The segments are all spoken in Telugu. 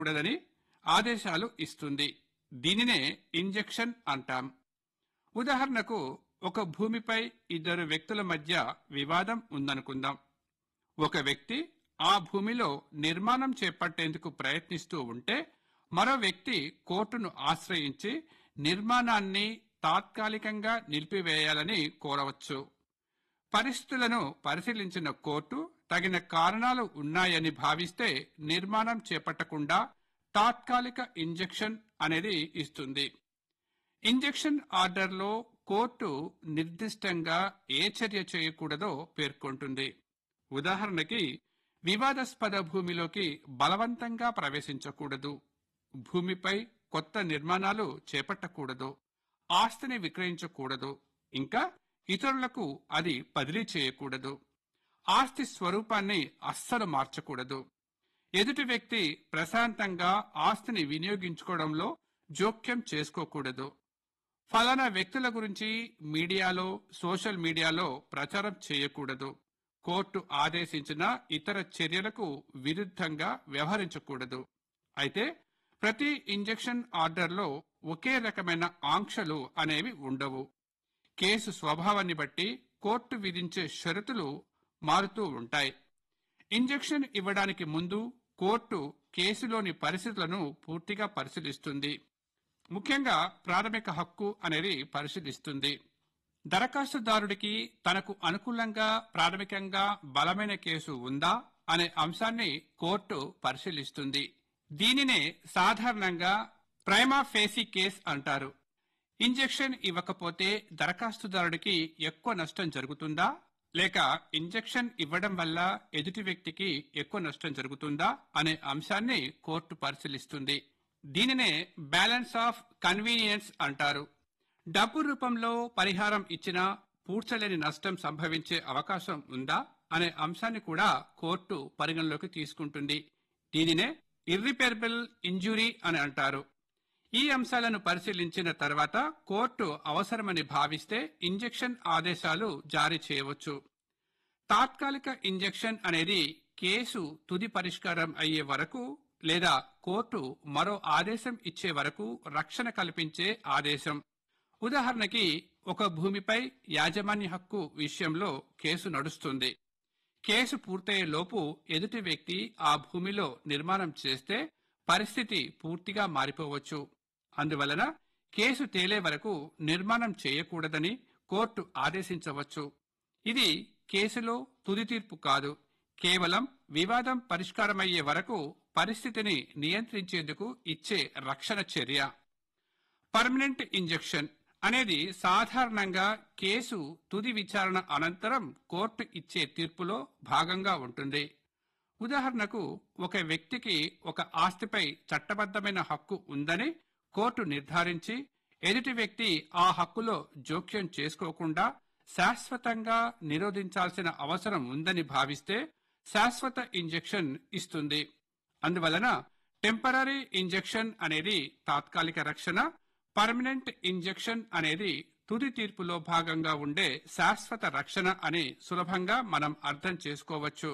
కూడదని ఆదేశాలు ఇస్తుంది దీనినే ఇంజెక్షన్ అంటాం ఉదాహరణకు ఒక భూమిపై ఇద్దరు వ్యక్తుల మధ్య వివాదం ఉందనుకుందాం ఒక వ్యక్తి ఆ భూమిలో నిర్మాణం చేపట్టేందుకు ప్రయత్నిస్తూ ఉంటే మరో వ్యక్తి కోర్టును ఆశ్రయించి నిర్మాణాన్ని తాత్కాలికంగా నిలిపివేయాలని కోరవచ్చు పరిస్థితులను పరిశీలించిన కోర్టు తగిన కారణాలు ఉన్నాయని భావిస్తే నిర్మాణం చేపట్టకుండా తాత్కాలిక ఇంజెక్షన్ అనేది ఇస్తుంది ఇంజెక్షన్ ఆర్డర్లో కోర్టు నిర్దిష్టంగా ఏ చర్య చేయకూడదో పేర్కొంటుంది ఉదాహరణకి వివాదాస్పద భూమిలోకి బలవంతంగా ప్రవేశించకూడదు భూమిపై కొత్త నిర్మాణాలు చేపట్టకూడదు ఆస్తిని విక్రయించకూడదు ఇంకా ఇతరులకు అది బదిలీ చేయకూడదు ఆస్తి స్వరూపాన్ని అస్సలు మార్చకూడదు ఎదుటి వ్యక్తి ప్రశాంతంగా ఆస్తిని వినియోగించుకోవడంలో జోక్యం చేసుకోకూడదు ఫలానా వ్యక్తుల గురించి మీడియాలో సోషల్ మీడియాలో ప్రచారం చేయకూడదు కోర్టు ఆదేశించిన ఇతర చర్యలకు విరుద్ధంగా వ్యవహరించకూడదు అయితే ప్రతి ఇంజెక్షన్ ఆర్డర్లో ఒకే రకమైన ఆంక్షలు అనేవి ఉండవు కేసు స్వభావాన్ని బట్టి కోర్టు విధించే షరతులు మారుతూ ఉంటాయి ఇంజెక్షన్ ఇవ్వడానికి ముందు కోర్టు కేసులోని పరిస్థితులను పూర్తిగా పరిశీలిస్తుంది ముఖ్యంగా ప్రాథమిక హక్కు అనేది పరిశీలిస్తుంది దరఖాస్తుదారుడికి తనకు అనుకూలంగా ప్రాథమికంగా బలమైన కేసు ఉందా అనే అంశాన్ని కోర్టు పరిశీలిస్తుంది దీనినే సాధారణంగా ప్రైమా ఫేసి కేస్ అంటారు ఇంజెక్షన్ ఇవ్వకపోతే దరఖాస్తుదారుడికి ఎక్కువ నష్టం జరుగుతుందా లేక ఇంజెక్షన్ ఇవ్వడం వల్ల ఎదుటి వ్యక్తికి ఎక్కువ నష్టం జరుగుతుందా అనే అంశాన్ని కోర్టు పరిశీలిస్తుంది దీనినే బ్యాలెన్స్ ఆఫ్ కన్వీనియన్స్ అంటారు డబ్బు రూపంలో పరిహారం ఇచ్చినా పూడ్చలేని నష్టం సంభవించే అవకాశం ఉందా అనే అంశాన్ని కూడా కోర్టు పరిగణలోకి తీసుకుంటుంది దీనినే ఇర్రిపేరబుల్ ఇంజురీ అని అంటారు ఈ అంశాలను పరిశీలించిన తర్వాత కోర్టు అవసరమని భావిస్తే ఇంజెక్షన్ ఆదేశాలు జారీ చేయవచ్చు తాత్కాలిక ఇంజెక్షన్ అనేది కేసు తుది పరిష్కారం అయ్యే వరకు లేదా కోర్టు మరో ఆదేశం ఇచ్చే వరకు రక్షణ కల్పించే ఆదేశం ఉదాహరణకి ఒక భూమిపై యాజమాన్య హక్కు విషయంలో కేసు నడుస్తుంది కేసు పూర్తయ్యే లోపు ఎదుటి వ్యక్తి ఆ భూమిలో నిర్మాణం చేస్తే పరిస్థితి పూర్తిగా మారిపోవచ్చు అందువలన కేసు తేలే వరకు నిర్మాణం చేయకూడదని కోర్టు ఆదేశించవచ్చు ఇది కేసులో తుది తీర్పు కాదు కేవలం వివాదం పరిష్కారమయ్యే వరకు పరిస్థితిని నియంత్రించేందుకు ఇచ్చే రక్షణ చర్య పర్మనెంట్ ఇంజెక్షన్ అనేది సాధారణంగా కేసు తుది విచారణ అనంతరం కోర్టు ఇచ్చే తీర్పులో భాగంగా ఉంటుంది ఉదాహరణకు ఒక వ్యక్తికి ఒక ఆస్తిపై చట్టబద్ధమైన హక్కు ఉందని కోర్టు నిర్ధారించి ఎదుటి వ్యక్తి ఆ హక్కులో జోక్యం చేసుకోకుండా శాశ్వతంగా నిరోధించాల్సిన అవసరం ఉందని భావిస్తే శాశ్వత ఇంజెక్షన్ ఇస్తుంది అందువలన టెంపరీ ఇంజెక్షన్ అనేది తాత్కాలిక రక్షణ పర్మనెంట్ ఇంజెక్షన్ అనేది తుది తీర్పులో భాగంగా ఉండే శాశ్వత రక్షణ అని సులభంగా మనం అర్థం చేసుకోవచ్చు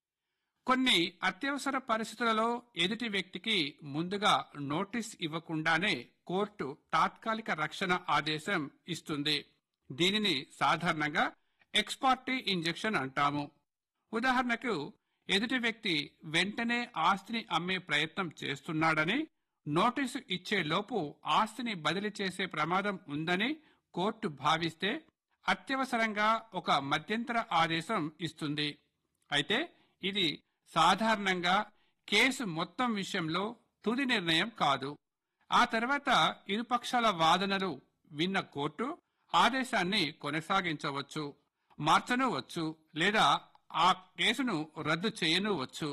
కొన్ని అత్యవసర పరిస్థితులలో ఎదుటి వ్యక్తికి ముందుగా నోటీస్ ఇవ్వకుండానే కోర్టు తాత్కాలిక రక్షణ ఆదేశం ఇస్తుంది దీనిని సాధారణంగా ఎక్స్పార్టీ ఇంజెక్షన్ అంటాము ఉదాహరణకు ఎదుటి వ్యక్తి వెంటనే ఆస్తిని అమ్మే ప్రయత్నం చేస్తున్నాడని నోటీసు ఇచ్చే లోపు ఆస్తిని బదిలీ చేసే ప్రమాదం ఉందని కోర్టు భావిస్తే అత్యవసరంగా ఒక మధ్యంతర ఆదేశం ఇస్తుంది అయితే ఇది సాధారణంగా కేసు మొత్తం విషయంలో తుది నిర్ణయం కాదు ఆ తర్వాత ఇరుపక్షాల వాదనలు విన్న కోర్టు ఆదేశాన్ని కొనసాగించవచ్చు మార్చనువచ్చు లేదా ఆ కేసును రద్దు చేయనువచ్చు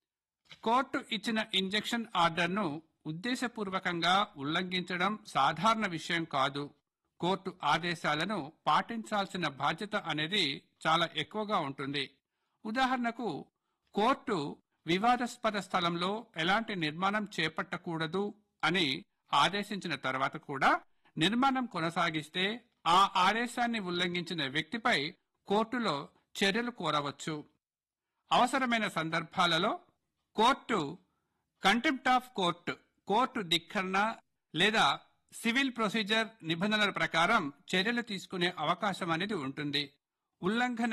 కోర్టు ఇచ్చిన ఇంజెక్షన్ ఆర్డర్ను ఉద్దేశపూర్వకంగా ఉల్లంఘించడం సాధారణ విషయం కాదు కోర్టు ఆదేశాలను పాటించాల్సిన బాధ్యత అనేది చాలా ఎక్కువగా ఉంటుంది ఉదాహరణకు కోర్టు వివాదాస్పద స్థలంలో ఎలాంటి నిర్మాణం చేపట్టకూడదు అని ఆదేశించిన తర్వాత కూడా నిర్మాణం కొనసాగిస్తే ఆ ఆదేశాన్ని ఉల్లంఘించిన వ్యక్తిపై కోర్టులో చర్యలు కోరవచ్చు అవసరమైన సందర్భాలలో court contempt of court court ధిక్కరణ లేదా సివిల్ ప్రొసీజర్ నిబంధనల ప్రకారం చర్యలు తీసుకునే అవకాశం అనేది ఉంటుంది ఉల్లంఘన